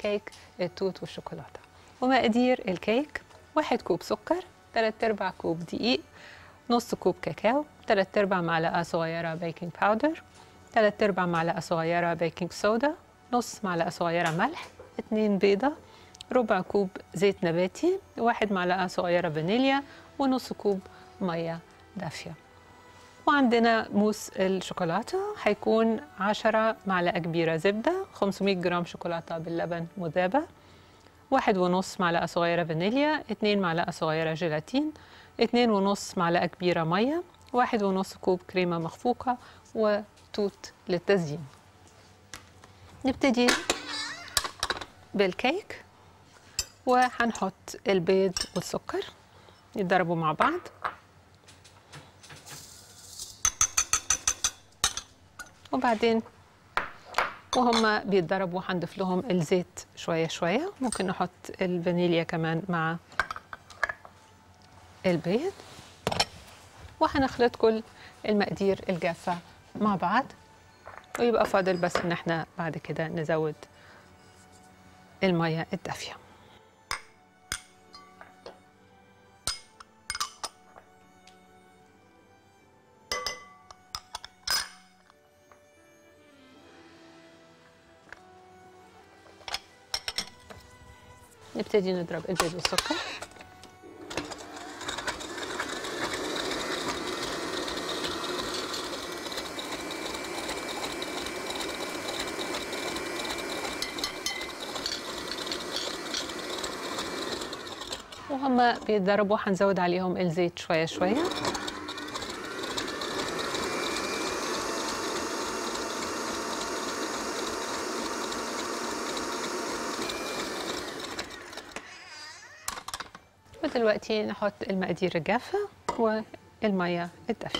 كيك التوت والشوكولاتة ومقادير الكيك واحد كوب سكر تلات ارباع كوب دقيق نص كوب كاكاو تلات ارباع معلقة صغيرة بيكنج باودر تلات ارباع معلقة صغيرة بيكنج صودا نص معلقة صغيرة ملح اتنين بيضة ربع كوب زيت نباتي واحد معلقة صغيرة فانيليا ونص كوب مية دافية وعندنا موس الشوكولاتة هيكون عشرة معلقة كبيرة زبدة 500 جرام شوكولاتة باللبن مذابة واحد ونص معلقة صغيرة فانيليا اتنين معلقة صغيرة جيلاتين اتنين ونص معلقة كبيرة مية واحد ونص كوب كريمة مخفوقة وتوت للتزيين نبتدي بالكيك وهنحط البيض والسكر يتضربوا مع بعض وبعدين وهم بيتضربوا هنضيف لهم الزيت شوية شوية ممكن نحط الفانيليا كمان مع البيض وهنخلط كل المقادير الجافة مع بعض ويبقى فاضل بس ان احنا بعد كده نزود المية الدافية نبتدي نضرب البيض والسكر وهم بيتضربوا هنزود عليهم الزيت شوية شوية ودلوقتي نحط المقادير الجافة والمية الدافية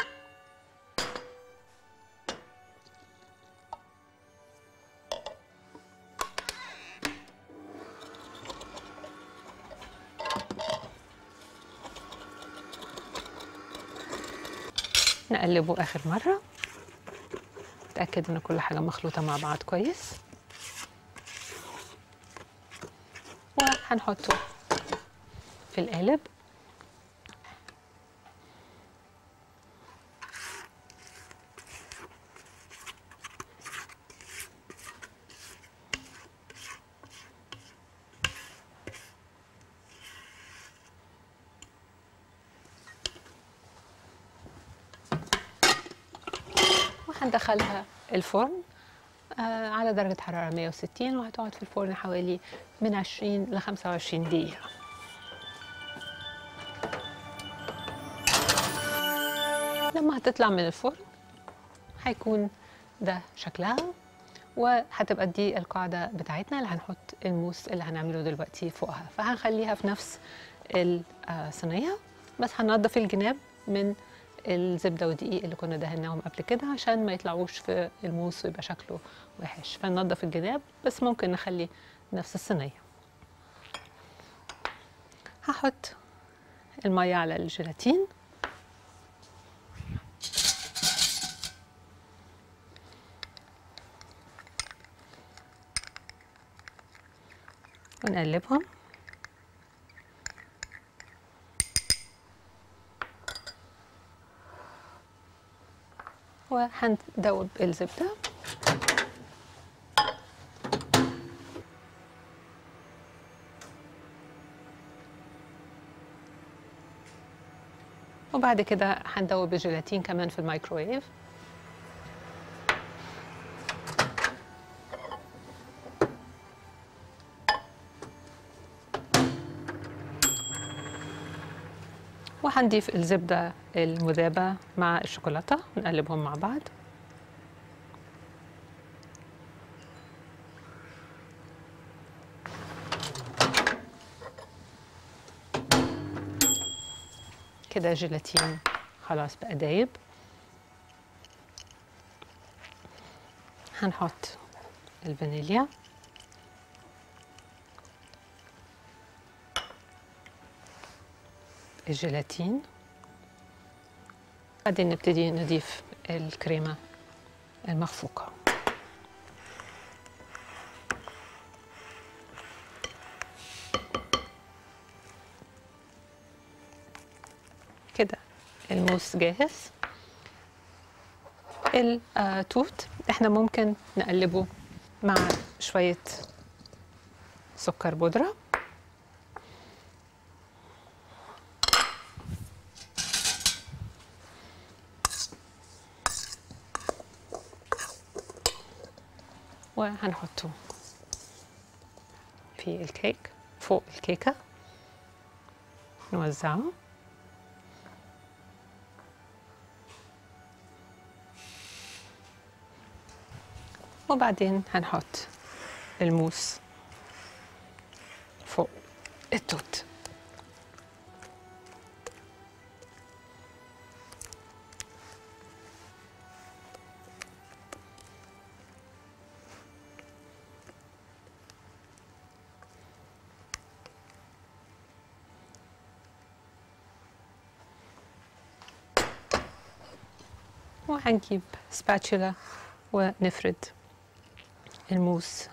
نقلبه آخر مرة نتأكد إن كل حاجة مخلوطة مع بعض كويس وهنحطه في القالب وهندخلها الفرن آه على درجة حرارة 160 وهتقعد في الفرن حوالي من 20 ل 25 دقيقة لما هتطلع من الفرن هيكون ده شكلها وهتبقى دي القاعدة بتاعتنا اللي هنحط الموس اللي هنعمله دلوقتي فوقها فهنخليها في نفس الصينية بس هننضف الجناب من الزبدة والدقيق اللي كنا دهناهم قبل كده عشان ما يطلعوش في الموس ويبقى شكله وحش فننضف الجناب بس ممكن نخلي نفس الصينية هحط المية على الجيلاتين ونقلبهم وهندوب الزبدة وبعد كده هندوب الجيلاتين كمان في الميكروويف وهنضيف الزبدة المذابة مع الشوكولاتة ونقلبهم مع بعض كده جيلاتين خلاص بقى دايب هنحط الفانيليا الجيلاتين بعدين نبتدي نضيف الكريمة المخفوقة الموس جاهز التوت احنا ممكن نقلبه مع شوية سكر بودرة وهنحطه في الكيك فوق الكيكة نوزعه وبعدين هنحط الموس فوق التوت وهنجيب سباتشولا ونفرد الموس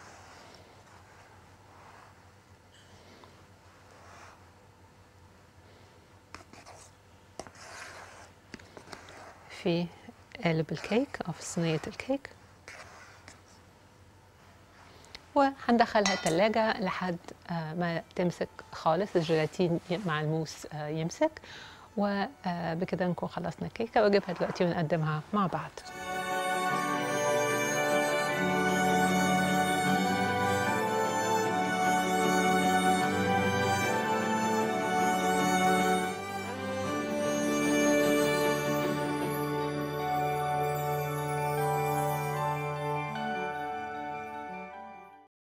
في قالب الكيك أو في صينية الكيك وهندخلها التلاجة لحد آه، ما تمسك خالص الجيلاتين ي- مع الموس آه، يمسك وبكده نكون خلصنا الكيكة وأجيبها دلوقتي ونقدمها مع بعض